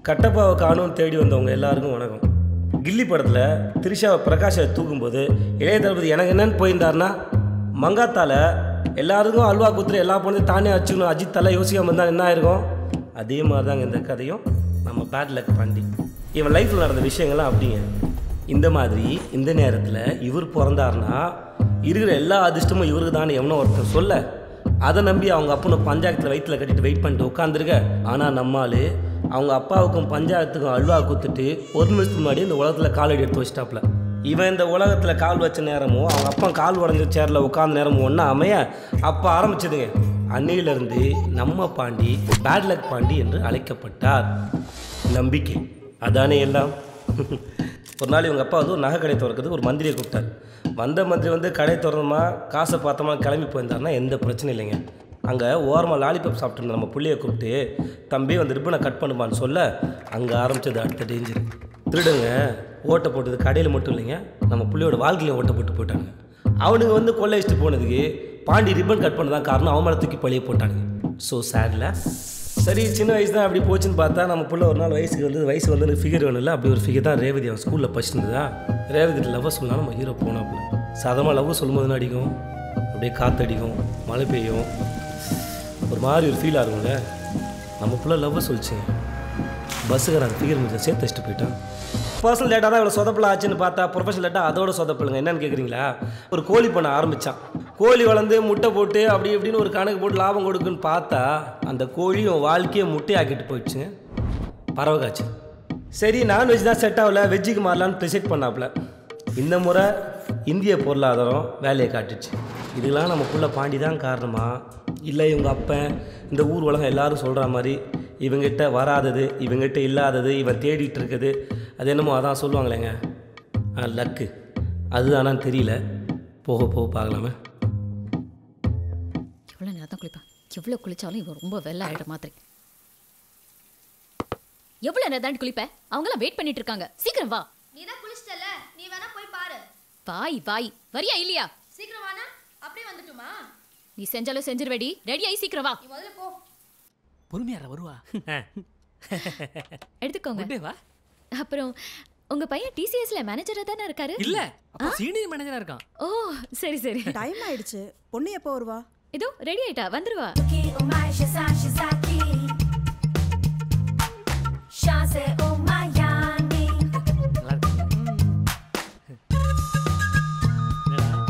கட்டப்பாவை காணும் தேடி வந்தவங்க எல்லாருக்கும் வணக்கம் கில்லி படத்தில் திரிஷாவை பிரகாஷை தூக்கும்போது இளைய தளபதி எனக்கு என்னன்னு போயிருந்தாருன்னா மங்காத்தால எல்லாருக்கும் அல்வா குத்துரு எல்லா பொண்ணையும் தானே அடிச்சுக்கணும் அஜித் தலை யோசிக்காம இருந்தால் என்ன ஆயிருக்கும் அதே மாதிரி தாங்க இந்த கதையும் நம்ம பேட் லக் பாண்டி இவன் லைஃப்பில் நடந்த விஷயங்கள்லாம் அப்படிங்க இந்த மாதிரி இந்த நேரத்தில் இவர் பிறந்தாருன்னா இருக்கிற எல்லா அதிர்ஷ்டமும் இவருக்கு தான் எவனோ ஒருத்தன் சொல்ல அதை நம்பி அவங்க அப்பனை பஞ்சாயத்தில் வயிற்றில் கட்டிட்டு வெயிட் பண்ணிட்டு உட்காந்துருக்க ஆனால் நம்மால் அவங்க அப்பாவுக்கும் பஞ்சாயத்துக்கும் அல்வா குத்துட்டு ஒரு நிமிஷத்துக்கு முன்னாடி இந்த உலகத்தில் காலடி எடுத்து வச்சிட்டாப்புல இவன் இந்த உலகத்தில் கால் வச்ச நேரமும் அவங்க அப்பா கால் உடஞ்ச சேரில் உட்காந்த நேரமும் ஒன்றா அமைய அப்போ ஆரம்பிச்சதுங்க அன்னையிலிருந்து நம்ம பாண்டி பேட் லக் பாண்டி என்று அழைக்கப்பட்டார் நம்பிக்கை அதானே எல்லாம் ஒரு நாள் இவங்க அப்பா வந்து ஒரு நகை கடை திறக்கிறதுக்கு ஒரு மந்திரியை கூப்பிட்டார் வந்த மந்திரி வந்து கடை திறந்தோமா காசை பார்த்தோமா கிளம்பி போயிருந்தாருன்னா எந்த பிரச்சனையும் இல்லைங்க அங்கே ஓரமாக லாலிபாப் சாப்பிட்டு நம்ம புள்ளைய கூப்பிட்டு தம்பி வந்து ரிப்பனை கட் பண்ணுமான்னு சொல்ல அங்கே ஆரம்பிச்சது அடுத்த டேஞ்சர் திருடுங்க ஓட்டை போட்டது கடையில் மட்டும் இல்லைங்க நம்ம புள்ளையோட வாழ்க்கையிலையும் ஓட்டை போட்டு போயிட்டாங்க அவனுங்க வந்து கொள்ளையடிச்சிட்டு போனதுக்கு பாண்டி ரிப்பன் கட் பண்ண தான் காரணம் அவன் மேலே தூக்கி பழிய போட்டானுங்க ஸோ சேடில் சரி சின்ன வயசு தான் அப்படி போச்சுன்னு பார்த்தா நம்ம புள்ள ஒரு நாள் வயசுக்கு வந்து வயசு வந்து ஃபிகர் வேணும்ல அப்படி ஒரு ஃபிகர் தான் ரேவதி அவன் ஸ்கூலில் படிச்சிருந்ததா ரேவதி லவ் சொல்லலாம் நம்ம ஹீரோ போனாப்புல சாதமாக லவ் சொல்லும்போது என்ன அடிக்கும் அப்படியே காற்றடிக்கும் மழை பெய்யும் ஒரு மாதிரி ஒரு ஃபீலாக இருக்கும்ல நம்ம புள்ள லவ் சொல்லிச்சு பஸ்ஸுக்கு நான் ஃபிகர் முடிஞ்ச சேர்த்து வச்சுட்டு போயிட்டான் பர்சனல் டேட்டா தான் இவ்வளோ சொதப்பல ஆச்சுன்னு பார்த்தா ப்ரொஃபஷனல் டேட்டா அதோட சொதப்பலுங்க என்னன்னு கேட்குறீங்களா ஒரு கோழி பண்ண ஆரம்பித்தான் கோழி வளர்ந்து முட்டை போட்டு அப்படி இப்படின்னு ஒரு கணக்கு போட்டு லாபம் கொடுக்குன்னு பார்த்தா அந்த கோழி உன் வாழ்க்கையை முட்டையாக்கிட்டு போயிடுச்சுங்க பறவை காய்ச்சி சரி நான்வெஜ் தான் செட் ஆகல வெஜ்ஜுக்கு மாறலான்னு டிசைட் பண்ணாப்புல இந்த முறை இந்திய பொருளாதாரம் வேலையை காட்டுச்சு இதுக்கெல்லாம் நமக்குள்ள பாண்டி தான் காரணமா இல்லை இவங்க அப்பன் இந்த ஊர் உலகம் எல்லாரும் சொல்கிற மாதிரி இவங்கிட்ட வராதது இவங்கிட்ட இல்லாதது இவன் தேடிட்டு இருக்குது அது என்னமோ அதான் சொல்லுவாங்களேங்க லக்கு அதுதானான்னு தெரியல போக போக பார்க்கலாமே எவ்வளோ நேரம் தான் குளிப்பேன் எவ்வளோ குளிச்சாலும் இவன் ரொம்ப வெள்ளை ஆயிட மாதிரி எவ்வளோ நேரம் தான் குளிப்பேன் அவங்களாம் வெயிட் பண்ணிட்டு இருக்காங்க சீக்கிரம் வா நீ தான் குளிச்சிட்டல நீ வேணா போய் பாரு வாய் வாய் வரியா இல்லையா சீக்கிரம் வானா அப்படியே வந்துட்டுமா நீ செஞ்சாலும் செஞ்சிருவேடி ரெடி ஆகி சீக்கிரம் வா நீ முதல்ல போ பொறுமையார வருவா எடுத்துக்கோங்க குட்டே வா அப்புறம் உங்க பையன் டிசிஎஸ்ல மேனேஜரா தானே இருக்காரு இல்ல அப்ப சீனியர் மேனேஜரா இருக்கான் ஓ சரி சரி டைம் ஆயிடுச்சு பொண்ணு எப்போ வருவா இதோ ரெடி ஆயிட்டா வந்துருவா நல்லா இருக்கு என்னடா?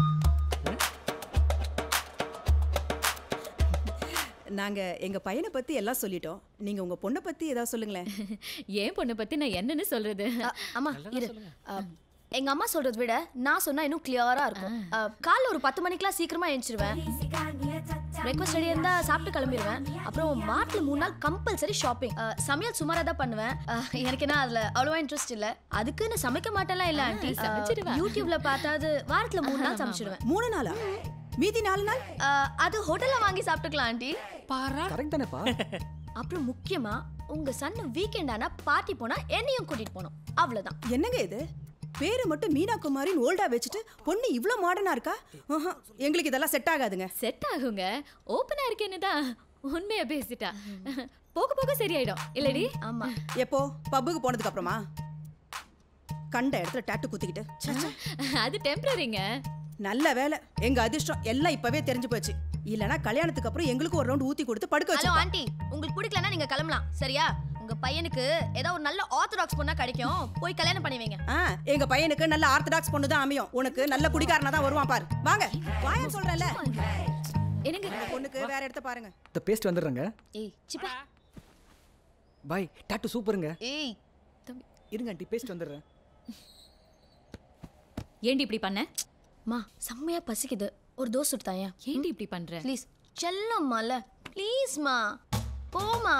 நாங்க எங்க பையனை பத்தி எல்லாம் சொல்லிட்டோம் நீங்க உங்க பொண்ணை பத்தி ஏதாவது சொல்லுங்களேன் ஏன் பொண்ணை பத்தி நான் என்னன்னு சொல்றது அ, அம்மா இரு அ, எங்க அம்மா சொல்றதை விட நான் சொன்னா இன்னும் கிளியரா இருக்கும் அ, காலைல ஒரு பத்து மணிக்கெல்லாம் சீக்கிரமா எழுந்திருவேன் பிரேக்ஃபாஸ்ட் ரெடி இருந்தா சாப்பிட்டு கிளம்பிடுவேன் அப்புறம் வாரத்துல மூணு நாள் கம்பல்சரி ஷாப்பிங் சமையல் சுமாரா தான் பண்ணுவேன் அ, எனக்கு என்ன அதுல அவ்வளவா இன்ட்ரெஸ்ட் இல்ல அதுக்கு நான் சமைக்க மாட்டேன்லாம் இல்ல ஆண்டி சமைச்சிடுவா. யூடியூப்ல பார்த்தாது வாரத்துல மூணு நாள் சமைச்சிடுவேன் மூணு நாளா மீதி நாலு நாள் அ, அது ஹோட்டல்ல வாங்கி சாப்பிட்டுக்கலாம் ஆண்டி கரெக்ட் தானேப்பா அப்புறம் முக்கியமா உங்க சன்னு வீக்கெண்ட் ஆனா பார்ட்டி போனா என்னையும் கூட்டிட்டு போகணும் அவ்வளவுதான் என்னங்க இது பேரு மட்டும் மீனா குமாரின்னு ஓல்டா வச்சுட்டு பொண்ணு இவ்ளோ மாடர்னா இருக்கா ஆஹா, எங்களுக்கு இதெல்லாம் செட் ஆகாதுங்க செட் ஆகுங்க ஓப்பனா இருக்கேன்னு தான் உண்மையா பேசிட்டா போக போக சரியாயிடும் இல்லடி ஆமா எப்போ பப்புக்கு போனதுக்கு அப்புறமா கண்ட இடத்துல டாட்டு குத்திக்கிட்டு ச்சே, ச்சே. அது டெம்பரரிங்க நல்ல வேலை எங்க அதிர்ஷ்டம் எல்லாம் இப்பவே தெரிஞ்சு போச்சு இல்லனா கல்யாணத்துக்கு அப்புறம் எங்களுக்கு ஒரு ரவுண்ட் ஊத்தி கொடுத்து படுக்க ஹலோ வச்சு ஆண்டி உங்களுக்கு பிடிக்கலன்னா நீங்க கிளம்பலாம் சரியா உங்க பையனுக்கு ஏதோ ஒரு நல்ல ஆர்த்தடாக்ஸ் பொண்ணா கிடைக்கும் போய் கல்யாணம் பண்ணி வைங்க ஆ எங்க பையனுக்கு நல்ல ஆர்த்தடாக்ஸ் பொண்ணு தான் அமையும் உனக்கு நல்ல குடிகாரனா தான் வருவான் பாரு வாங்க வாயன்னு சொல்றேன்ல என்னங்க உங்க பொண்ணுக்கு வேற இடத்த பாருங்க இந்த பேஸ்ட் வந்துடுறேங்க ஏய் சிப்பா பாய் டாட்டு சூப்பருங்க ஏய் இருங்க ஆண்டி பேஸ்ட் வந்துடுறேன் ஏண்டி இப்படி பண்ண மா செம்மையா பசிக்குது ஒரு தோசை சுட்டாயா ஏண்டி இப்படி பண்ற ப்ளீஸ் செல்லம்மால ப்ளீஸ்மா போமா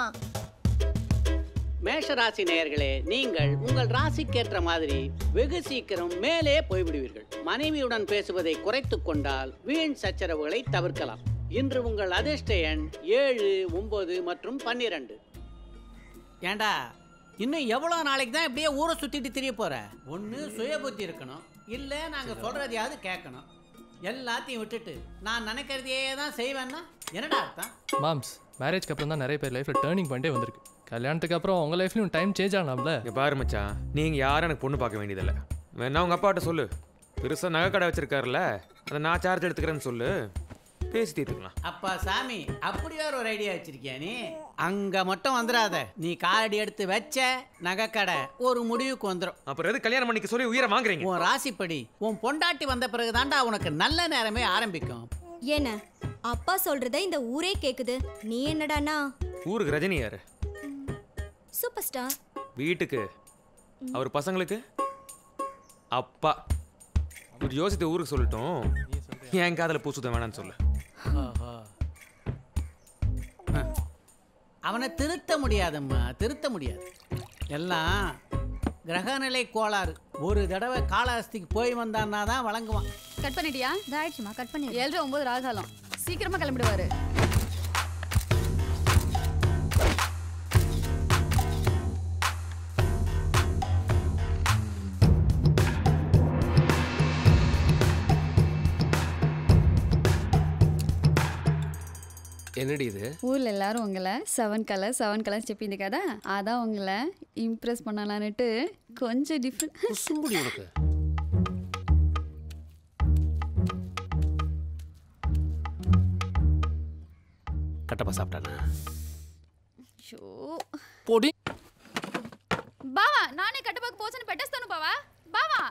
மேஷராசி நேயர்களே நீங்கள் உங்கள் ராசிக்கேற்ற மாதிரி வெகு சீக்கிரம் மேலே போய்விடுவீர்கள் மனைவியுடன் பேசுவதை குறைத்துக் கொண்டால் வீண் சச்சரவுகளை தவிர்க்கலாம் இன்று உங்கள் அதிர்ஷ்ட எண் ஏழு ஒன்பது மற்றும் பன்னிரண்டு ஏண்டா இன்னும் எவ்வளோ நாளைக்கு தான் இப்படியே ஊரை சுற்றிட்டு திரிய போற ஒன்று சுய புத்தி இருக்கணும் இல்லை நாங்கள் சொல்கிறதையாவது கேட்கணும் எல்லாத்தையும் விட்டுட்டு நான் நினைக்கிறதையே தான் செய்வேன்னா என்னடா அர்த்தம் மாம்ஸ் மேரேஜ்க்கு அப்புறம் தான் நிறைய பேர் லைஃப்பில் டேர்னிங் பாயிண்டே வந்திருக்கு கல்யாணத்துக்கு அப்புறம் உங்கள் லைஃப்லையும் டைம் சேஞ்ச் ஆகலாம்ல இங்கே பாரு மச்சான் நீங்கள் யாரும் எனக்கு பொண்ணு பார்க்க வேண்டியதில்லை வேணா உங்கள் அப்பாட்ட சொல்லு பெருசாக நகை கடை வச்சிருக்காருல்ல அதை நான் சார்ஜ் எடுத்துக்கிறேன்னு சொல்லு பேசி தீர்த்துக்கலாம் அப்பா சாமி அப்படி வேற ஒரு ஐடியா வச்சிருக்கியா நீ அங்க மட்டும் வந்துடாத நீ காலடி எடுத்து வச்ச நகைக்கடை ஒரு முடிவுக்கு வந்துடும் அப்புறம் எது கல்யாணம் பண்ணிக்க சொல்லி உயிரை வாங்குறீங்க உன் ராசிப்படி உன் பொண்டாட்டி வந்த பிறகு தாண்டா உனக்கு நல்ல நேரமே ஆரம்பிக்கும் என்ன அப்பா சொல்றத இந்த ஊரே கேக்குது நீ என்னடானா ஊருக்கு ரஜினி யாரு சூப்பர் ஸ்டார் வீட்டுக்கு அவர் பசங்களுக்கு அப்பா ஒரு யோசித்த ஊருக்கு சொல்லட்டும் என் காதில் பூசுத்த வேணாம்னு சொல்லு அவனை திருத்த முடியாதம்மா திருத்த முடியாது எல்லாம் கிரகநிலை கோளாறு ஒரு தடவை காளாஸ்திக்கு போய் வந்தான்னா தான் வழங்குவான் கட் பண்ணிட்டியா இதாயிடுச்சுமா கட் பண்ணி ஏழரை ஒன்பது ராகாலம் சீக்கிரமா கிளம்பிடுவாரு என்னடி இது ஊர்ல எல்லாரும் உங்களை செவன் கலர் செவன் கலர் செப்பிங்க కదా அதான் உங்களை இம்ப்ரெஸ் பண்ணலான்னுட்டு கொஞ்சம் டிஃப்ரெண்ட் குசும்புடி உனக்கு கட்டப்பா சாப்பிட்டானா షో பொடி బావా నానే కట్టబాకు పోసని పెట్టేస్తాను బావా బావా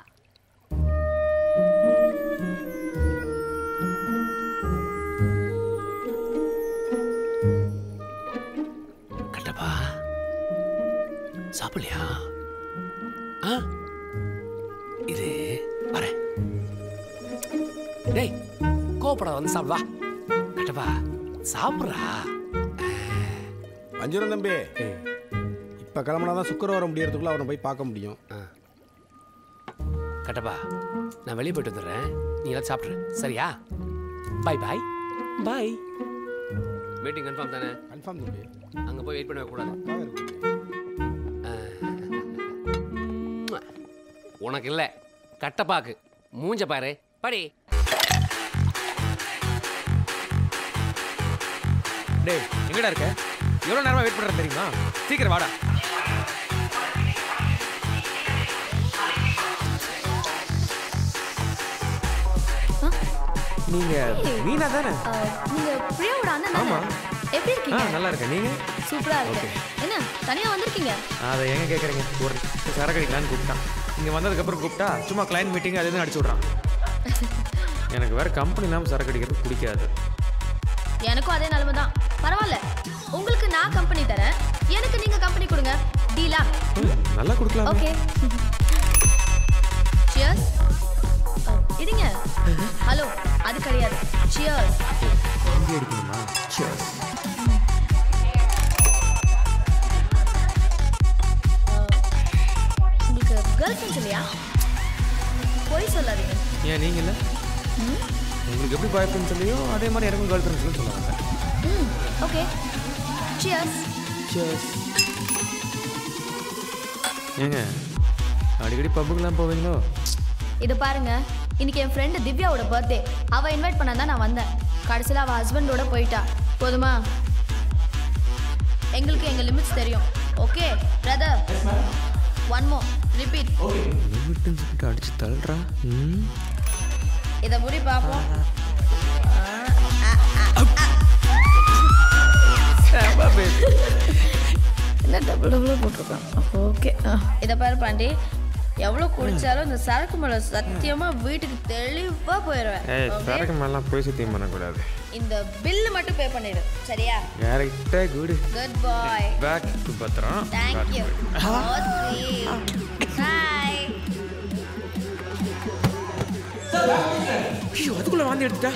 கட்டப்பா சாப்பிடலையா ஆ இது வரேன் டேய் கோப்படா வந்து சாப்பிடு வா கட்டப்பா சாப்பிட்றா வஞ்சிரம் தம்பி இப்போ கிளம்புனா தான் சுக்கரவாரம் முடியறதுக்குள்ள அவனை போய் பார்க்க முடியும் கட்டப்பா நான் வெளியே போயிட்டு வந்துடுறேன் நீ எல்லாம் சாப்பிட்ரு சரியா bye bye bye meeting confirm தானே கன்ஃபார்ம் தம்பி அங்கே போய் வெயிட் பண்ண கூடாது உனக்கு இல்லை கட்டப்பாக்கு மூஞ்ச பாரு படி டேய் எங்கடா இருக்க எவ்வளோ நேரமா வெயிட் பண்ணுறது தெரியுமா சீக்கிரம் வாடா நீங்க மீனா தானே நீங்க பிரியாவோட அண்ணன் தானே? ஆமா. எப்படி ஆ இருக்கீங்க நல்லா இருக்கேன் நீங்க சூப்பரா இருக்கு என்ன தனியா வந்திருக்கீங்க அதை எங்க கேட்குறீங்க ஒரு சரக்கு அடிக்கலான்னு கூப்பிட்டான் இங்கே வந்ததுக்கப்புறம் கூப்பிட்டா சும்மா கிளைண்ட் மீட்டிங் அது இதுன்னு அடிச்சு விட்றான் எனக்கு வேற கம்பெனி இல்லாமல் சரக்கு அடிக்கிறது பிடிக்காது எனக்கும் அதே நிலைமை தான் பரவாயில்ல உங்களுக்கு நான் கம்பெனி தரேன் எனக்கு நீங்க கம்பெனி கொடுங்க டீலா நல்லா கொடுக்கலாம் ஓகே சியர்ஸ் இடிங்க ஹலோ அது கிடையாது சியர்ஸ் இங்கே அடிக்கணுமா Cheers. உங்களுக்கு கேர்ள் ஃப்ரெண்ட்ஸ் இல்லையா பொய் சொல்லாதீங்க ஏன் நீங்க இல்லை ம் உங்களுக்கு எப்படி பாய் ஃப்ரெண்ட் சொல்லியோ அதே மாதிரி எனக்கும் கேர்ள் ஃப்ரெண்ட்ஸ்னு சொல்ல வந்தேன் ம் ஓகே சியர்ஸ் ஏங்க அடிக்கடி பப்புக்கெலாம் போவீங்களோ இது பாருங்க இன்னைக்கு என் ஃப்ரெண்டு திவ்யாவோட பர்த்டே அவ இன்வைட் பண்ணா தான் நான் வந்தேன் கடைசியில் அவள் ஹஸ்பண்டோட போயிட்டா போதுமா எங்களுக்கு எங்கள் லிமிட்ஸ் தெரியும் okay brother one more repeat லிமிட்னு சொல்லிட்டு அடிச்சு தள்ளுறா ம் இதை முடி பார்ப்போம் என்ன டபுள் டபுளாக போட்டிருக்கான் ஓகே இதை பாரு பாண்டி எவ்வளோ குடிச்சாலும் இந்த சரக்கு மேலே சத்தியமாக வீட்டுக்கு தெளிவாக போயிடுவேன் ஏய் Okay? சரக்கு மேலாம் போய் சுத்தியம் பண்ணக்கூடாது இந்த பில்லு மட்டும் பே பண்ணிடு சரியா டேரக்டா குடு குட் பாய் பேக் டு பத்திரம் தேங்க் யூ பாய் ஐயோ அதுக்குள்ள வாந்தி எடுத்துட்டா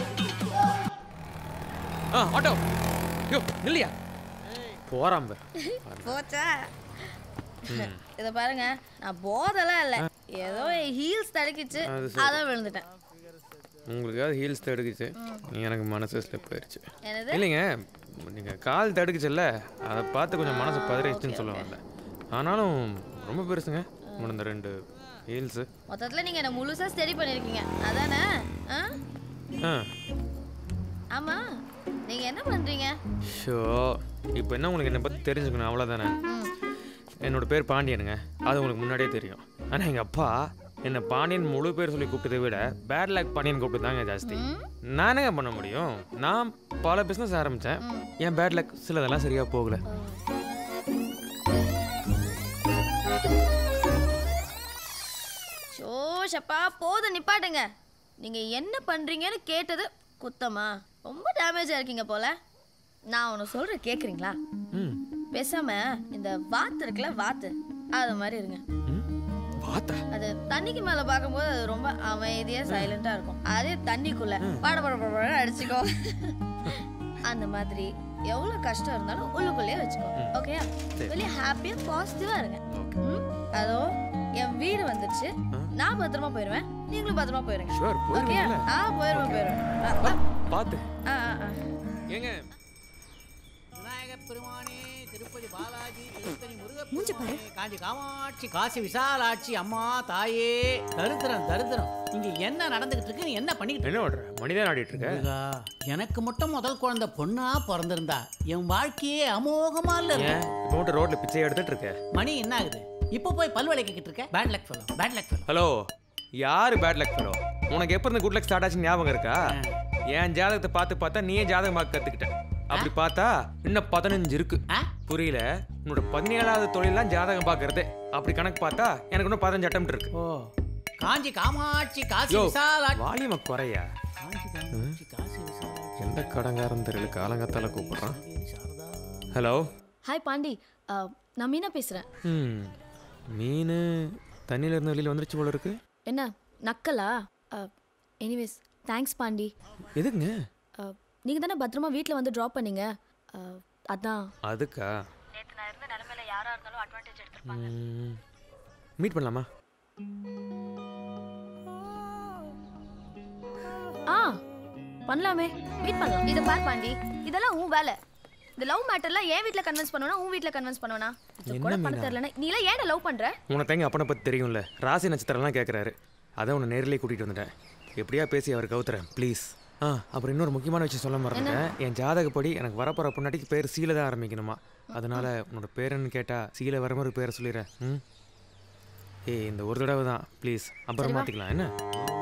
ஆ ஆட்டோ ஐயோ இல்லையா போறான் பாரு. போச்சா ம். இதை பாருங்க நான் போதெல்லாம் இல்லை ஏதோ ஹீல்ஸ் தடுக்கிச்சு அது சரி. அதான் விழுந்துட்டேன் உங்களுக்காவது ஹீல்ஸ் தடுக்குச்சு எனக்கு மனசு ஸ்லிப் ஆயிடுச்சு என்னது? இல்லைங்க நீங்கள் கால் தடுக்குச்சுல்ல அதை பார்த்து கொஞ்சம் மனசு பதறிச்சுன்னு சொல்ல வரல ஆனாலும் ரொம்ப பெருசுங்க உங்களோட இந்த ரெண்டு ஹீல்ஸு மொத்தத்தில் நீங்கள் என்ன முழுசாக ஸ்டடி பண்ணியிருக்கீங்க அதானே ஆ ஆ ஆமாம் நீங்கள் என்ன பண்ணுறீங்க ஷோ இப்போ என்ன உங்களுக்கு என்னை பற்றி தெரிஞ்சுக்கணும் அவ்வளோதானே என்னோட பேர் பாண்டியனுங்க அது உங்களுக்கு முன்னாடியே தெரியும் ஆனால் எங்கள் அப்பா என்னை பாண்டியன் முழு பேர் சொல்லி கூப்பிட்டதை விட பேட் லேக் பாண்டியன் கூப்பிட்டு தாங்க ஜாஸ்தி நான் என்னங்க பண்ண முடியும் நான் பல பிஸ்னஸ் ஆரம்பித்தேன் என் பேட் லேக் சிலதெல்லாம் சரியாக போகல ஷோஷப்பா போதும் நிப்பாட்டுங்க நீங்க என்ன பண்றீங்கன்னு கேட்டது குத்தமா ரொம்ப டேமேஜா இருக்கீங்க போல நான் ஒன்று சொல்றேன் கேக்குறீங்களா ம் பேசாம இந்த வாத்து இருக்குல்ல வாத்து அது மாதிரி இருங்க வாத்தா அது தண்ணிக்கு மேல பார்க்கும்போது அது ரொம்ப அமைதியா சைலண்டா இருக்கும் அதே தண்ணிக்குள்ள பட பட பட படன்னு அடிச்சுக்கோ அந்த மாதிரி எவ்வளவு கஷ்டம் இருந்தாலும் உள்ளுக்குள்ளேயே வச்சுக்கோ ஓகேயா சரி. வெளியே ஹாப்பியா பாசிட்டிவா இருங்க ம்? அதோ என் வீடு வந்துருச்சு நான் பத்திரமா போயிடுவேன் நீங்களும் பத்திரமா போயிருங்க Sure, ஓகேயா போயிருவீங்கல்ல? ஆ போயிடுவேன் போயிடுவேன் பார்த்து ஆ ஆ ஆ ஏங்க விநாயகப் பெருமானே திருப்பதி பாலாஜி திருத்தணி மூஞ்சி பாரு. முருகப்பெருமானே காஞ்சி காமாட்சி காசி விசாலாட்சி அம்மா தாயே தரித்திரம் தரித்திரம் இங்க என்ன நடந்துகிட்டு இருக்கு நீ என்ன பண்ணிக்கிட்டு என்ன ஓடுற மணிதான் ஆடிட்டு இருக்க முருகா, எனக்கு மட்டும் முதல் குழந்தை பொண்ணா பிறந்திருந்தா என் வாழ்க்கையே அமோகமா இல்ல இருக்கும். ஏன் இப்போ மட்டும் ரோட்ல பிச்சை எடுத்துட்டு இருக்க மணி என்ன ஆகுது இப்போ போய் பல் விளக்கிக்கிட்டு இருக்க bad luck fellow bad luck fellow hello யாரு பேட் லக் ஃபெலோ உனக்கு எப்போ இருந்து குட் லக் ஸ்டார்ட் ஆச்சுன்னு ஞாபகம் இருக்கா என் ஜாதகத்தை பார்த்து பார்த்தா நீயே ஜாதகம் பார்க்க கத்துக்கிட்ட அப்படி பார்த்தா இன்னும் பதினஞ்சு இருக்கு புரியல உன்னோட பதினேழாவது தொழிலாம் ஜாதகம் பார்க்கறது அப்படி கணக்கு பார்த்தா எனக்கு இன்னும் பதினஞ்சு அட்டம் இருக்கு ஓ காஞ்சி காமாட்சி காசி யோ விசாலாட்சி வாலியம குறையா காஞ்சி காமாட்சி காசி விசாலாட்சி எந்த கடங்காரன் தெரியல காலங்கத்தால கூப்பிடுறான் ஹலோ ஹாய் பாண்டி ஆ, நான் மீனா பேசுறேன் ம் மீன் தண்ணியில இருந்து வெளியில் வந்துருச்சு போல இருக்கு என்ன நக்கலா எனிவேஸ் தேங்க்ஸ் பாண்டி எதுக்குங்க அஹ், நீங்க தானே பத்திரமா வீட்டில் வந்து ட்ராப் பண்ணீங்க அஹ், அதான் அதுக்கா நேற்று நான் இருந்த நிலமையில யாரா இருந்தாலும் அட்வான்டேஜ் எடுத்துருப்பாங்க மீட் பண்ணலாமா ஆ பண்ணலாமே மீட் பண்ணலாம் இதை பார் பாண்டி இதெல்லாம் உன் வேலை இந்த லவ் மேட்டர்லாம் என் வீட்டில் கன்வின்ஸ் பண்ணுவேனா உன் வீட்டில் கன்வின்ஸ் பண்ணுவேனா இது கூட என்ன பண்ண மீனா? தெரியலனா நீ எல்லாம் ஏன் லவ் பண்ற உனக்கு தங்க அப்பனை பற்றி தெரியும்ல ராசி நட்சத்திரம்லாம் கேட்குறாரு அதான் உன்னை நேரிலே கூட்டிகிட்டு வந்துட்டேன் எப்படியா பேசி அவர் கவுத்துறேன் ப்ளீஸ் ஆ அப்புறம் இன்னொரு முக்கியமான விஷயம் சொல்ல மறந்துட்டேன் என் ஜாதகப்படி எனக்கு வரப்போகிற பொண்ணாட்டிக்கு பேர் சீலை தான் ஆரம்பிக்கணுமா அதனால உன்னோட பேருன்னு கேட்டால் சீலை வர மாதிரி பேரை சொல்லிடுறேன் ம் ஏய் இந்த ஒரு தடவை தான் ப்ளீஸ் அப்புறம் சரி வா. மாற்றிக்கலாம் என்ன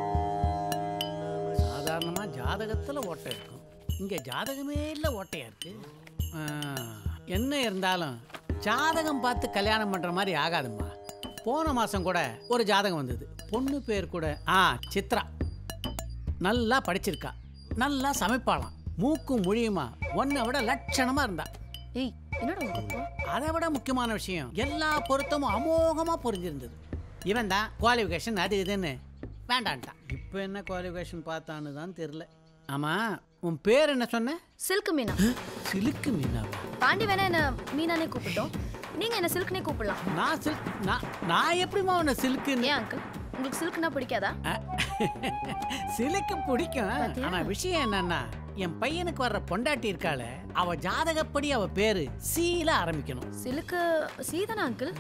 சாதாரணமா ஜாதகத்துல ஓட்டை இருக்கும் இங்க ஜாதகமே இல்ல ஓட்டையா இருக்கு ஆ, என்ன இருந்தாலும் ஜாதகம் பார்த்து கல்யாணம் பண்ற மாதிரி ஆகாதும்மா போன மாசம் கூட ஒரு ஜாதகம் வந்தது பொண்ணு பேர் கூட ஆ சித்ரா நல்லா படிச்சிருக்கா நல்லா சமைப்பாளாம் மூக்கும் மொழியுமா ஒன்றை விட லட்சணமா இருந்தா ஏய் என்னடா உன் கோபம்? அதை விட முக்கியமான விஷயம் எல்லா பொருத்தமும் அமோகமா புரிஞ்சிருந்தது இவன் தான் குவாலிஃபிகேஷன் அது இதுன்னு வேண்டான்ட்டான் இப்போ என்ன குவாலிஃபிகேஷன் பார்த்தான்னு தான் தெரில ஆமா உன் பேர் என்ன சொன்ன சில்க் மீனா சிலுக்கு மீனாவா பாண்டி வேணா என்ன மீனானே கூப்பிட்டோம் நீங்க என்ன சில்க்னே கூப்பிடலாம் நான் சில்க் நான் நான் எப்படிமா உன்னை சில்க்கு ஏன் அங்கிள் உங்களுக்கு சில்க்னா பிடிக்காதா சிலுக்கு பிடிக்கும் பாத்தியா? ஆனா விஷயம் என்னன்னா என் பையனுக்கு வர்ற பொண்டாட்டி இருக்காள அவ ஜாதகப்படி அவ பேரு சீல ஆரம்பிக்கணும் சிலுக்கு சீதானா அங்கிள்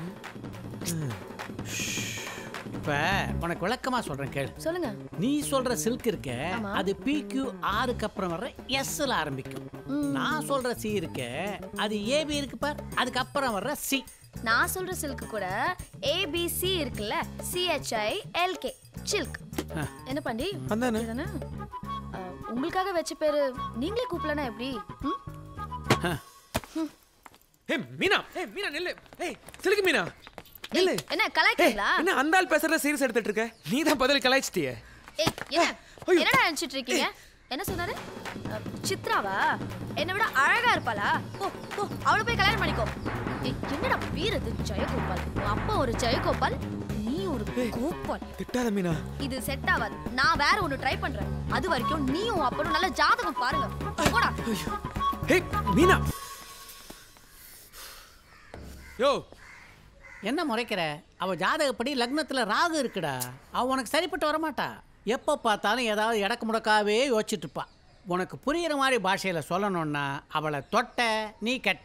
இப்ப உனக்கு விளக்கமா சொல்றேன் கேளு சொல்லுங்க நீ சொல்ற சில்க் இருக்க ஆமா. அது பிக்யூ ஆறுக்கு அப்புறம் வர்ற எஸ்ல ஆரம்பிக்கும் நான் சொல்ற சி இருக்க அது ஏபி இருக்கு பார் அதுக்கு அப்புறம் வர்ற சி நான் சொல்ற சில்க் கூட ஏபிசி இருக்குல்ல சிஹெச்ஐ எல்கே சில்க் என்ன பாண்டி அதானே. இதுதானே? அஹ், உங்களுக்காக வச்ச பேரு நீங்களே கூப்பிடலனா எப்படி ம்? ஏ மீனா ஏ மீனா நில்லு ஏய் சிலுக்கு மீனா நில்லு என்ன கலாய்க்கிறீங்களா என்ன அந்த ஆள் பேசுறத சீரியஸ் எடுத்துட்டு இருக்க நீ தான் பதில் கலாய்ச்சிட்டியே ஏய் என்ன என்னடா நினைச்சிட்டு இருக்கீங்க என்ன சொன்னாரு அஹ், சித்ராவா என்னை விட அழகா இருப்பாளா ஓ ஓ அவளை போய் கல்யாணம் பண்ணிக்கோ ஏய், என்னடா பேர் இது ஜெயகோபால் உன் அப்பா ஒரு ஜெயகோபால் நீ ஒரு கோபால் திட்டாத மீனா இது செட் ஆகாது நான் வேற ஒன்னு ட்ரை பண்றேன் அது வரைக்கும் நீயும் உன் அப்பனும் நல்ல ஜாதகம் பாருங்க போடா ஏய் மீனா யோ என்ன முறைக்கிற அவ ஜாதகப்படி லக்னத்துல ராகு இருக்குடா அவ உனக்கு சரிப்பட்டு வரமாட்டா எப்போ பார்த்தாலும் ஏதாவது இடக்கு முடக்காவே யோசிச்சுட்டு இருப்பா உனக்கு புரியுற மாதிரி பாஷையில் சொல்லணும்னா அவளை தொட்ட நீ கெட்ட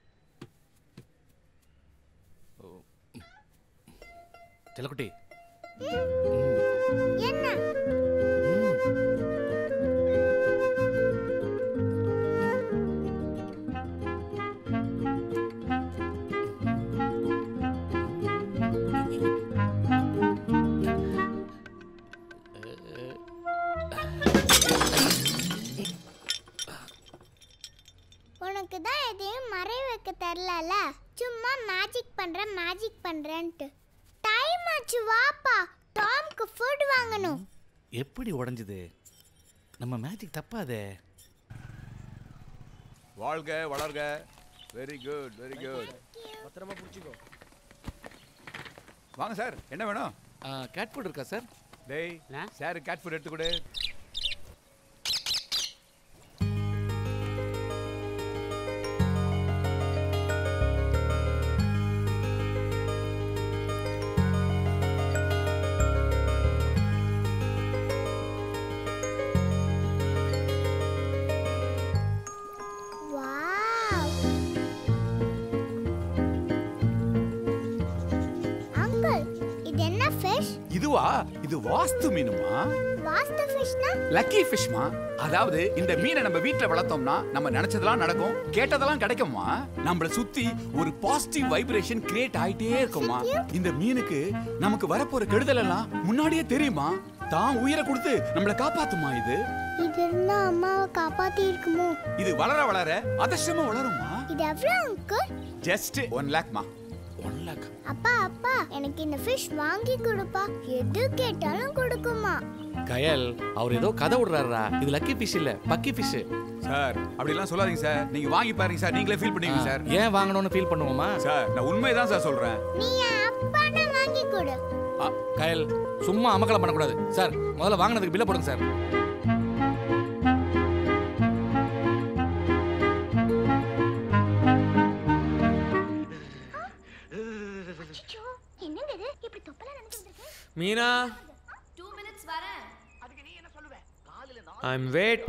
செல்லக்குட்டி என்ன உனக்கு தான் எதையும் மறை வைக்க தெரிலல சும்மா மேஜிக் பண்றேன் மேஜிக் பண்றேன்ட்டு டைம் ஆச்சு வாப்பா டாம்க்கு ஃபுட் வாங்கணும் எப்படி உடைஞ்சது நம்ம மேஜிக் தப்பாதே வாழ்க வளர்க வெரி குட் வெரி குட் பத்திரமா பிடிச்சிக்கோ வாங்க சார் என்ன வேணும் கேட் ஃபுட் இருக்கா சார் டேய் சார் கேட் ஃபுட் எடுத்து கொடு வாவ் அங்கிள் இது என்ன ஃபிஷ் இதுவா இது வாஸ்து மீனுமா வாஸ்து ஃபிஷ்னா லக்கி ஃபிஷ்மா அதாவது இந்த மீனை நம்ம வீட்ல வளர்த்தோம்னா நம்ம நினைச்சதெல்லாம் நடக்கும் கேட்டதெல்லாம் கிடைக்குமா நம்மள சுத்தி ஒரு பாசிட்டிவ் வைப்ரேஷன் கிரியேட் ஆயிட்டே இருக்குமா இந்த மீனுக்கு நமக்கு வரப்போற கெடுதல் எல்லாம் முன்னாடியே தெரியுமா தான் உயிரை கொடுத்து நம்மளை காப்பாத்துமா இது இது இருந்தா அம்மாவை காப்பாத்தி இருக்குமோ இது வளர வளர அதிர்ஷ்டமா வளருமா இது எவ்வளவு அங்கிள் ஜஸ்ட் ஒன் லேக்மா ஒன் லேக் அப்பா அப்பா எனக்கு இந்த ஃபிஷ் வாங்கி கொடுப்பா எது கேட்டாலும் கொடுக்குமா கயல் அவர் ஏதோ கதை விடுறாரா இது லக்கி ஃபிஷ் இல்ல பக்கி ஃபிஷ் சார் அப்படிலாம் சொல்லாதீங்க சார் நீங்க வாங்கி பாருங்க சார் நீங்களே ஃபீல் பண்ணுவீங்க சார் ஏன் வாங்கணும்னு ஃபீல் பண்ணுவோமா சார் நான் உண்மைதான் சார் சொல்றேன் நீ என் அப்பான வாங்கி கொடு ஆ, கயல் சும்மா அமக்கலம் பண்ணக்கூடாது சார் முதல்ல வாங்கினதுக்கு பில்ல போடுங்க சார் என்னங்க இது இப்படி தொப்பலா நினைச்சு வந்திருக்க மீனா டூ மினிட்ஸ் வரேன் ஐம் வெயிட்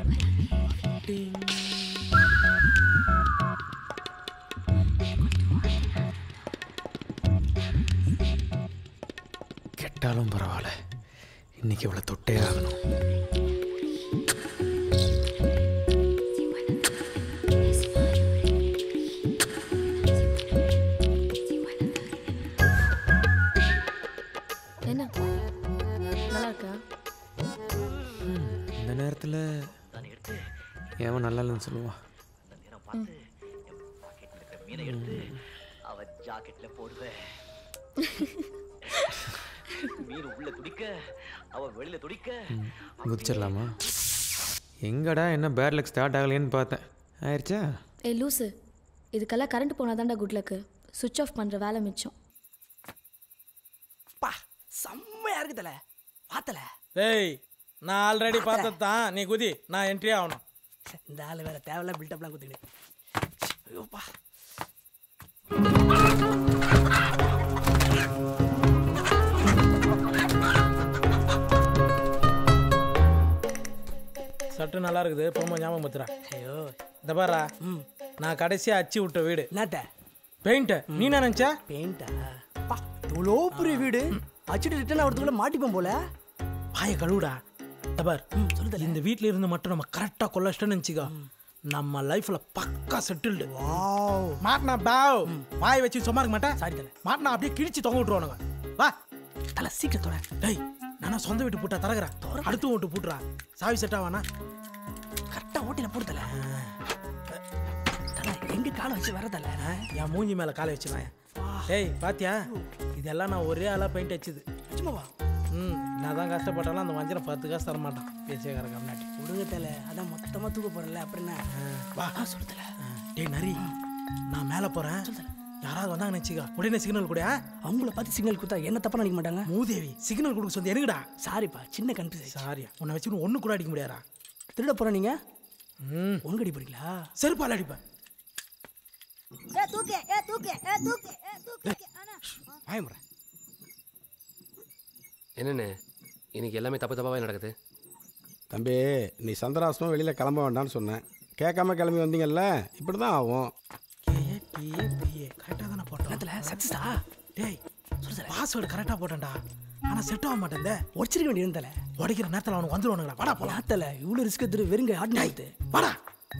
கெட்டாலும் பரவாயில்ல இன்னைக்கு இவ்வளோ தொட்டே ஆகணும் என்ன நல்லா இருக்கா இந்த நேரத்தில் ஏன் நல்லா இல்லைன்னு சொல்லுவா மீனை எடுத்து அவ ஜாக்கெட்ல போடுவேன் மீன் உள்ள துடிக்க அவ வெளியில துடிக்க குதிச்சிடலாமா எங்கடா என்ன பேட் லக் ஸ்டார்ட் ஆகலைன்னு பார்த்தேன் ஆயிடுச்சா ஏய் லூசு இதுக்கெல்லாம் கரண்ட் போனால் தான்டா குட் லக்கு சுவிட்ச் ஆஃப் பண்ணுற வேலை மிச்சம் செம்மையா இருக்குதல பார்த்தல டேய் நான் ஆல்ரெடி பார்த்தது தான் நீ குதி நான் என்ட்ரி ஆகணும் இந்த ஆளு வேற தேவையில்ல பில்டப்லாம் குத்திக்கிட்டு ஐயோப்பா சட்டு நல்லா இருக்குது போமா ஞாபகம் பத்துறா ஐயோ இந்த பாரா நான் கடைசியா அச்சு விட்ட வீடு என்னத்த பெயிண்ட் நீ என்ன நினைச்சா பெயிண்டா பா இவ்வளோ பெரிய வீடு அச்சுட்டு ரிட்டர்ன் ஆகிறதுக்குள்ள மாட்டிப்போம் போல வாய கழுவுடா தபார் இந்த வீட்ல இருந்து மட்டும் நம்ம கரெக்டா கொள்ளச்சிட்டோன்னு நினச்சிக்கோ நம்ம லைஃப்ல பக்கா செட்டில்டு மாட்டினா பாவ் வாய் வச்சு சும்மா இருக்க மாட்டேன் சாரி தல மாட்டினா அப்படியே கிழிச்சு தொங்க விட்டுருவானுங்க வா தலை சீக்கிரத்தோட டேய் நானா சொந்த வீட்டு பூட்டா தரகுறேன் அடுத்து வீட்டு பூட்டுறா சாவி செட் ஆவானா கரெக்டாக ஓட்டில போடுதல தல எங்க காலை வச்சு வரதல என் மூஞ்சி மேல காலை வச்சுலாம் டேய் பாத்தியா இதெல்லாம் நான் ஒரே ஆளா பெயிண்ட் அடிச்சது சும்மாவா ம் நான் தான் கஷ்டப்பட்டாலும் அந்த வஞ்சனை பத்து காசு தர மாட்டான் பேசியக்கார கம்னாட்டி விடுங்க தல அதான் மொத்தமா தூக்க போறல அப்புறம் என்ன வா சொல்லுதல டேய் நரி நான் மேலே போறேன் யாராவது வந்தாங்க நினச்சிக்கா உடனே சிக்னல் கூட அவங்கள பார்த்து சிக்னல் கொடுத்தா என்ன தப்பா நினைக்க மாட்டாங்க மூதேவி சிக்னல் கொடுக்க சொல்லி எனக்குடா சாரிப்பா சின்ன கன்ஃபியூஸ் சாரியா உன்னை வச்சு ஒன்று கூட அடிக்க முடியாதா திருட போற நீங்க ம் ஒன்று அடி போறீங்களா செருப்பால் அடிப்பேன் ஏ தூக்கு ஏ தூக்கு ஏ தூக்கு ஏ தூக்கு பயமுறை என்னண்ணே இன்னைக்கு எல்லாமே தப்பு தப்பாவே நடக்குது தம்பி நீ சந்திராசனம் வெளியில் கிளம்ப வேண்டாம்னு சொன்னேன் கேட்காம கிளம்பி வந்தீங்கல்ல இப்படி தான் ஆகும் கரெக்டாக தானே போட்டோம் சக்ஸஸா டேய் பாஸ்வேர்டு கரெக்டாக போட்டேன்டா ஆனா செட் ஆக மாட்டேன் உடச்சிருக்க வேண்டியது தல உடைக்கிற நேரத்தில் அவனுக்கு வந்துருவானுங்களா வாடா போலாம் யாத்தல இவ்வளோ ரிஸ்க் எடுத்துட்டு வெறுங்க ஆடினாத்து வாடா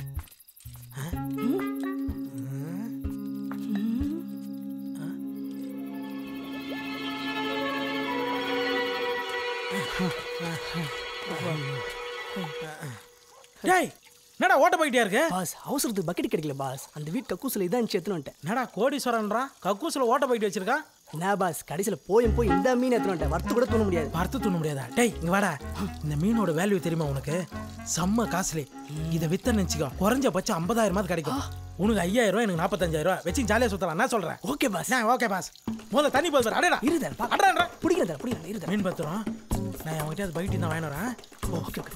டேய் என்னடா ஓட்ட போயிட்டே இருக்கு பாஸ் அவசரத்துக்கு பக்கெட் கிடைக்கல பாஸ் அந்த வீட்டு கக்கூசில் இதான் இருந்துச்சு எடுத்துன்னு வந்துட்டேன் என்னடா கோடீஸ்வரன்றான் கக்கூசில் ஓட்ட போயிட்டு வச்சிருக்கான் என்ன பாஸ் கடைசியில் போயும் போய் இந்த மீன் எடுத்துன்னு வந்துட்டேன் வறுத்து கூட தூண முடியாது வறுத்து தூண முடியாதா டேய் இங்க வாடா இந்த மீனோட வேல்யூ தெரியுமா உனக்கு செம்ம காஸ்ட்லி இதை வித்த நினச்சிக்கோ குறைஞ்சபட்சம் ஐம்பதாயிரமாவது கிடைக்கும் உனக்கு ஐயாயிரம் ரூபாய் எனக்கு நாற்பத்தஞ்சாயிரம் ரூபாய் வச்சு ஜாலியாக சுத்தலாம் என்ன சொல்றேன் ஓகே பாஸ் ஓகே பாஸ் முதல்ல தண்ணி போது அடடா இருதல் அடடா பிடிக்கிறேன் பிடிக்கிறேன் இருதல் மீன் பத்திரம் நான் அவங்ககிட்ட அது பைட்டு தான் வாங்கிட்டு வரேன் ஓகே ஓகே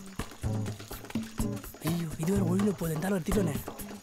ஐயோ இது வேற ஒழுங்கு போகுது இருந்தாலும் ஒரு திட்டோனே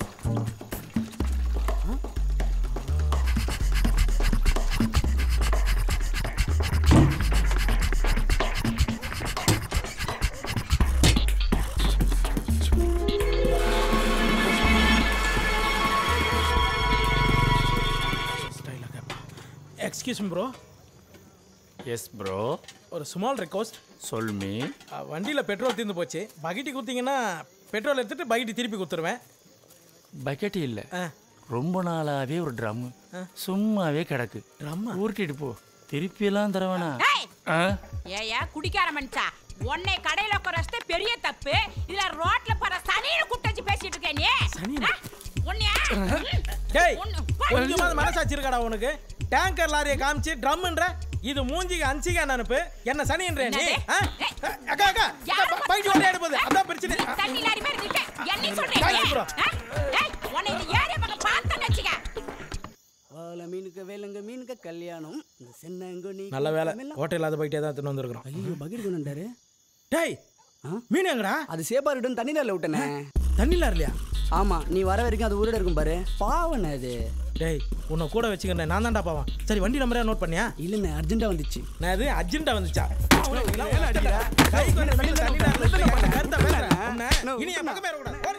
எக்ஸ்கியூஸ் ப்ரோ எஸ் ப்ரோ ஒரு ஸ்மால் ரெக்வஸ்ட் சொல் மீ வண்டியில் பெட்ரோல் தீர்ந்து போச்சு பக்கெட்டி கொடுத்தீங்கன்னா பெட்ரோல் எடுத்துட்டு பக்கெட்டி திருப்பி கொடுத்துருவேன் பக்கெட் இல்லை ரொம்ப நாளாவே ஒரு ட்ரம் சும்மாவே கிடக்கு ட்ரம் ஊருட்டிட்டு போ திருப்பியெல்லாம் தரவேணா ஆ ஏயா குடிக்கார மனுஷா உன்னை கடையில உட்காரஸ்தே பெரிய தப்பு இதுல ரோட்ல போற சனியை கூட்டச்சு பேசிட்டு இருக்க நீ ஆ? உன்னையா டேய் உன்னை- கொஞ்சமாவது மனசாட்சி இருக்காடா உனக்கு டேங்கர் லாரியை காமிச்சு ட்ரம்ன்ற இது மூஞ்சிக்கு அஞ்சிக்க அனுப்பு என்ன சனின்ற நீ ஆ? அக்கா அக்கா பைட்டு ஒன்றே எடுப்பது அதான் பிரச்சனை தண்ணி லாரி மாதிரி நிக்க என்ன சொல்றீங்க காய்ச்சி bro. ஆ? ஏய், உன்னை இந்த ஏரியா பக்கம் பார்த்தேன்னு வச்சுக்க வாழ மீனுக்கு வேலுங்க மீனுக்கு கல்யாணம் இந்த சென்னங்கோ நீ நல்ல வேலை ஹோட்டல் இல்லாத போயிட்டே தான் எடுத்துன்னு வந்திருக்கிறோம் ஐயோ பக்கெட் கொண்டு வந்துட்டாரு டேய் மீன் எங்கடா அது சேப்பாருடன் தண்ணி நேரில் விட்டனே தண்ணில இல்லையா ஆமா நீ வர வரைக்கும் அது ஊரோட இருக்கும் பாரு பாவன அது டேய் உன்னை கூட வச்சுக்கிறேன் நான் தான்டா பாவன் சரி வண்டி நம்பரே நோட் பண்ணியா இல்லைண்ணே அர்ஜென்ட்டாக வந்துச்சு நான் இது அர்ஜென்ட்டா வந்துச்சா கை கொஞ்சம் வெளியில தண்ணி நேரத்துல இருக்கு. என்கிட்ட கருத்தா பேசுறேன். உன்னை இனி என் பக்கமே வரக்கூடாது. ஓடு.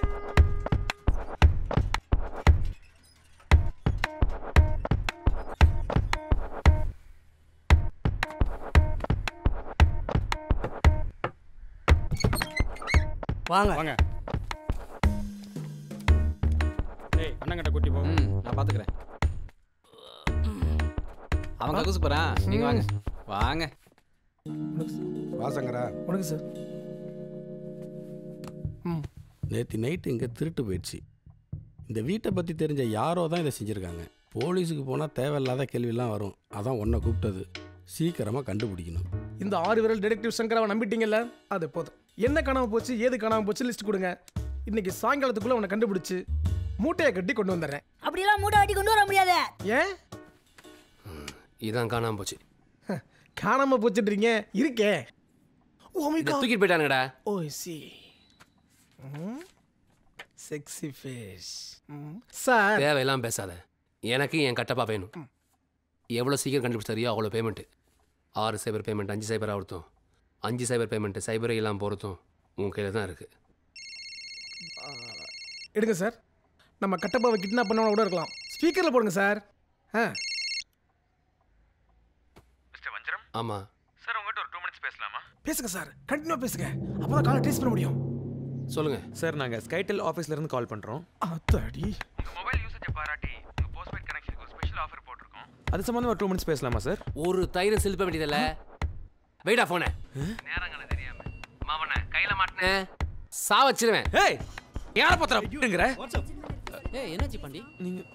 வாங்க வாங்க ஏய் அண்ணங்கிட்ட கூட்டி போ நான் பார்த்துக்கிறேன் அவன் கக்கூசு போகிறான் நீங்கள் வாங்க வாங்க வாசங்கரா வணக்கம் சார் நேற்று நைட்டு இங்கே திருட்டு போயிடுச்சு இந்த வீட்டை பற்றி தெரிஞ்ச யாரோ தான் இதை செஞ்சுருக்காங்க போலீஸுக்கு போனால் தேவையில்லாத கேள்வியெல்லாம் வரும் அதான் உன்னை கூப்பிட்டது சீக்கிரமாக கண்டுபிடிக்கணும் இந்த ஆறு விரல் டிடெக்டிவ் சங்கராவை நம்பிட்டீங்கல்ல அது போதும் என்ன காணாம போச்சு ஏது காணாம போச்சு லிஸ்ட் கொடுங்க இன்னைக்கு சாயங்காலத்துக்குள்ள உன்னை கண்டுபிடிச்சு மூட்டையை கட்டி கொண்டு வந்துடுறேன் அப்படியெல்லாம் மூட்டை ஆட்டி கொண்டு வர முடியாது ஏன் இதான் காணாம போச்சு காணாம போச்சுன்றீங்க இருக்கே ஓ மை இதை தூக்கிட்டு போயிட்டானுங்கடா ஓ சி செக்ஸி ஃபேஸ் சார் தேவையெல்லாம் பேசாத எனக்கு என் கட்டப்பா வேணும் எவ்வளோ சீக்கிரம் கண்டுபிடிச்சு தரியோ அவ்வளோ பேமெண்ட்டு ஆறு சைபர் பேமெண்ட் அஞ்சு சைபர் ஆகிறதும் அஞ்சு சைபர் பேமெண்ட்டு சைபரே இல்லாமல் போகிறதும் உன் கையில் தான் இருக்குது எடுங்க சார் நம்ம கட்டப்பாவை கிட்னாப் பண்ணவன கூட இருக்கலாம் ஸ்பீக்கரில் போடுங்க சார் ஆ ஆமாம் சார் உங்ககிட்ட ஒரு டூ மினிட்ஸ் பேசலாமா பேசுங்க சார் கண்டினியூ பேசுங்க அப்பதான் காலை ட்ரேஸ் பண்ண முடியும் சொல்லுங்க சார் நாங்கள் ஸ்கைடெல் ஆஃபீஸ்ல இருந்து கால் பண்ணுறோம் அத்தாடி மொபைல் யூசேஜை பாராட்டி உங்கள் போஸ்ட்பெய்ட் கனெக்ஷனுக்கு ஒரு ஸ்பெஷல் ஆஃபர் போட்டிருக்கோம் அது சம்மந்தமாக ஒரு டூ மினிட்ஸ் பேசலாமா சார் ஒரு தயிரை செலுத்த வேண்டியதில்ல வெயிடா ஃபோனை நேரங்களை தெரியாம மாமனை கையில் மாட்டினேன் சா வச்சிருவேன் ஏய் யாரை பத்திரங்கிற ஏய் என்னாச்சு பாண்டி நீங்கள்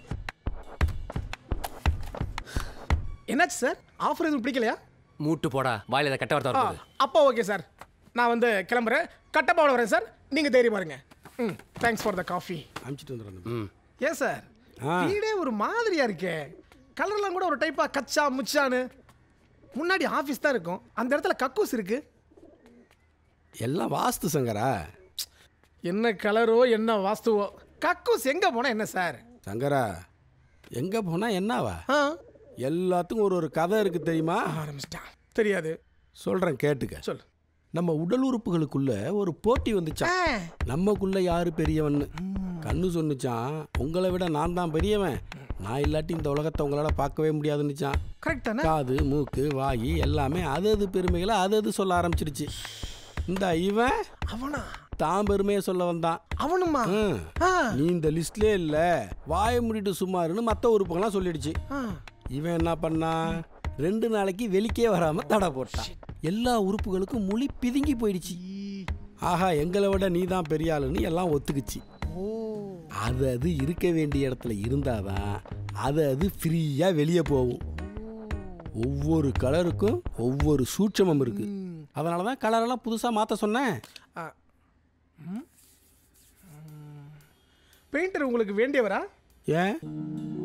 என்னாச்சு சார் ஆஃபர் எதுவும் பிடிக்கலையா மூட்டு போடா வாயில இதை கட்ட வார்த்தை ஆ, வருது அப்போ ஓகே சார் நான் வந்து கிளம்புறேன் கட்டப்பாவோட வரேன் சார் நீங்கள் தைரியமா இருங்க ம் தேங்க்ஸ் ஃபார் த காஃபி அனுப்பிச்சிட்டு வந்துடுறேன் ம் ஏன் சார் ஆ. வீடே ஒரு மாதிரியா இருக்கே கலர்லாம் கூட ஒரு டைப்பா கச்சா முச்சான்னு முன்னாடி ஆஃபீஸ் தான் இருக்கும் அந்த இடத்துல கக்கூஸ் இருக்கு எல்லாம் வாஸ்து சங்கரா என்ன கலரோ என்ன வாஸ்துவோ கக்கூஸ் எங்க போனா என்ன சார் சங்கரா எங்கே போனால் என்னவா ஆ எல்லாத்துக்கும் ஒரு ஒரு கதை இருக்கு தெரியுமா ஆரம்பிச்சிட்டான் தெரியாது சொல்கிறேன் கேட்டுக்க சொல் நம்ம உடல் உறுப்புகளுக்குள்ள ஒரு போட்டி வந்துச்சான் நமக்குள்ள யாரு பெரியவன்னு கண்ணு சொன்னுச்சான் உங்களை விட நான் தான் பெரியவன் நான் இல்லாட்டி இந்த உலகத்தை உங்களால் பார்க்கவே முடியாதுன்னுச்சான் கரெக்ட் தானே காது மூக்கு வாய் எல்லாமே அது அது பெருமைகளை அது அது சொல்ல ஆரம்பிச்சிருச்சு இந்த இவன் அவனா தான் பெருமையை சொல்ல வந்தான் அவனுமா ம். ஆ. நீ இந்த லிஸ்ட்லே இல்ல வாயை மூடிட்டு சும்மாருன்னு மற்ற உறுப்புகள்லாம் சொல்லிடுச்சு ஆ. இவன் என்ன பண்ணான் ரெண்டு நாளைக்கு வெளிக்கே வராம தடை போட்டான் எல்லா உறுப்புகளுக்கும் முழி பிதுங்கி போயிடுச்சு ஆஹா எங்களை விட நீ தான் பெரிய ஆளுன்னு எல்லாம் ஒத்துக்குச்சு அது அது இருக்க வேண்டிய இடத்துல இருந்தாதான் அது அது ஃப்ரீயாக வெளியே போகும் ஒவ்வொரு கலருக்கும் ஒவ்வொரு சூட்சமம் இருக்கு அதனால தான் கலரெல்லாம் புதுசாக மாற்ற சொன்னேன் பெயிண்டர் உங்களுக்கு வேண்டியவரா ஏன்